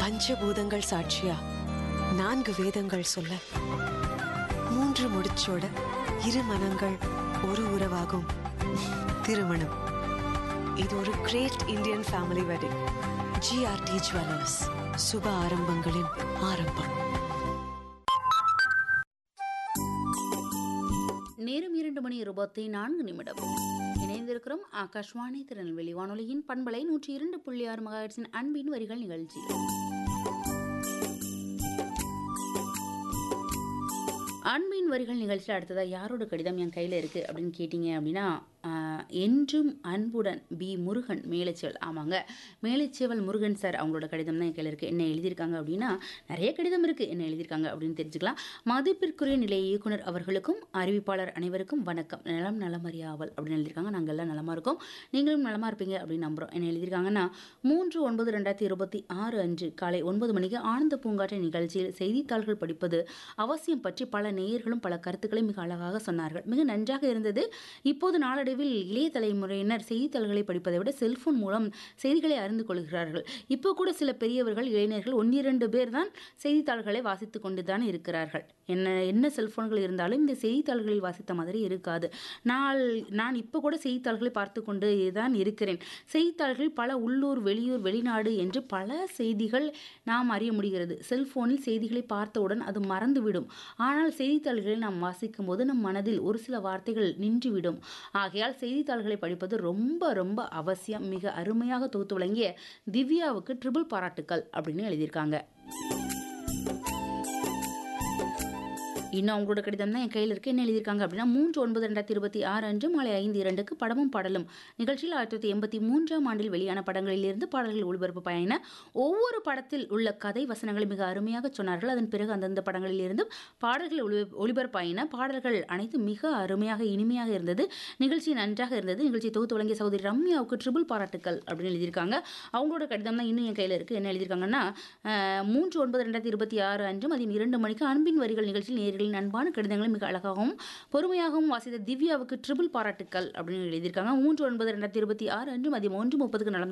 பஞ்சபூதங்கள் சாட்சியா நான்கு வேதங்கள் சொல்ல மூன்று முடிச்சோட இரு மனங்கள் ஒரு உறவாகும் திருமணம் இது ஒரு great Indian family wedding GRT jewellers சுப ஆரம்பங்களின் ஆரம்பம் நேரம் இரண்டு மணி இருபத்தி நான்கு நிமிடம் இணைந்திருக்கிறோம் ஆகாஷ்வாணி திருநெல்வேலி வானொலியின் பண்பலை நூற்றி இரண்டு புள்ளி ஆறு மகாயிட்ஸின் அன்பின் வரிகள் நிகழ்ச்சி அன்பின் வரிகள் நிகழ்ச்சியில் அடுத்ததாக யாரோட கடிதம் என் கையில் இருக்குது அப்படின்னு கேட்டிங்க அப்படின்னா ஆஹ், என்றும் அன்புடன் பி முருகன் மேலச்சேவல் ஆமாங்க மேலச்சேவல் முருகன் சார் அவங்களோட கடிதம் தான் என் கையில் இருக்குது என்ன எழுதியிருக்காங்க அப்படின்னா நிறைய கடிதம் இருக்குது என்ன எழுதியிருக்காங்க அப்படின்னு தெரிஞ்சுக்கலாம் மதிப்பிற்குரிய நிலைய இயக்குனர் அவர்களுக்கும் அறிவிப்பாளர் அனைவருக்கும் வணக்கம் நலம் நலமறியாவல் அப்படின்னு எழுதியிருக்காங்க நாங்கள் எல்லாம் நலமாக இருக்கோம் நீங்களும் நலமாக இருப்பீங்க அப்படின்னு நம்புகிறோம் என்ன எழுதியிருக்காங்கன்னா மூன்று ஒன்பது ரெண்டாயிரத்தி இருபத்தி ஆறு அன்று காலை ஒன்பது மணிக்கு ஆனந்த பூங்காற்று நிகழ்ச்சியில் செய்தித்தாள்கள் படிப்பது அவசியம் பற்றி பல நேயர்களும் பல கருத்துக்களை மிக அழகாக சொன்னார்கள் மிக நன்றாக இருந்தது இப்போது நாளடைவில் இளைய தலைமுறையினர் செய்தித்தாள்களை படிப்பதை விட செல்போன் மூலம் செய்திகளை அறிந்து கொள்கிறார்கள் இப்போ கூட சில பெரியவர்கள் இளைஞர்கள் ஒன்னிரண்டு பேர் தான் செய்தித்தாள்களை வாசித்து கொண்டு தான் இருக்கிறார்கள் என்ன என்ன செல்போன்கள் இருந்தாலும் இந்த செய்தித்தாள்களில் வாசித்த மாதிரி இருக்காது நான் நான் இப்போ கூட செய்தித்தாள்களை பார்த்து கொண்டு தான் இருக்கிறேன் செய்தித்தாள்கள் பல உள்ளூர் வெளியூர் வெளிநாடு என்று பல செய்திகள் நாம் அறிய முடிகிறது செல்போனில் செய்திகளை பார்த்தவுடன் அது மறந்துவிடும் ஆனால் செய்தித்தாள்களை நாம் வாசிக்கும் போது நம் மனதில் ஒரு சில வார்த்தைகள் நின்றுவிடும் ஆகையால் செய்தித்தாள்களை படிப்பது ரொம்ப ரொம்ப அவசியம் மிக அருமையாக தொகுத்து வழங்கிய திவ்யாவுக்கு ட்ரிபிள் பாராட்டுக்கள் அப்படின்னு எழுதியிருக்காங்க இன்னும் அவங்களோட கடிதம் தான் என் கையில் இருக்கு என்ன எழுதியிருக்காங்க அப்படின்னா மூன்று ஒன்பது ரெண்டாயிரத்தி இருபத்தி ஆறு அன்று மாலை ஐந்து இரண்டுக்கு படமும் பாடலும் நிகழ்ச்சியில் ஆயிரத்தி தொள்ளாயிரத்தி எண்பத்தி மூன்றாம் ஆண்டில் வெளியான படங்களிலிருந்து பாடல்கள் ஒளிபரப்பு பயன ஒவ்வொரு படத்தில் உள்ள கதை வசனங்களை மிக அருமையாக சொன்னார்கள் அதன் பிறகு அந்தந்த படங்களில் இருந்தும் பாடல்கள் ஒளி ஒளிபரப்பாயின பாடல்கள் அனைத்தும் மிக அருமையாக இனிமையாக இருந்தது நிகழ்ச்சி நன்றாக இருந்தது நிகழ்ச்சி தொகுத்து வழங்கிய சகோதரி ரம்யாவுக்கு ட்ரிபிள் பாராட்டுக்கள் அப்படின்னு எழுதியிருக்காங்க அவங்களோட கடிதம் தான் இன்னும் என் கையில் இருக்குது என்ன எழுதியிருக்காங்கன்னா அஹ், மூன்று ஒன்பது ரெண்டாயிரத்தி இருபத்தி ஆறு அன்று மதியம் இரண்டு மணிக்கு அன்பின் வரிகள் நிகழ்ச்சியில் நேர்களின் அன்பான கடிதங்களை மிக அழகாகவும் பொறுமையாகவும் வாசித்த திவ்யாவுக்கு ட்ரிபிள் பாராட்டுக்கள் அப்படின்னு எழுதியிருக்காங்க மூன்று ஒன்பது ரெண்டாயிரத்தி இருபத்தி ஆறு அன்று மதியம் ஒன்று முப்பதுக்கு நலம்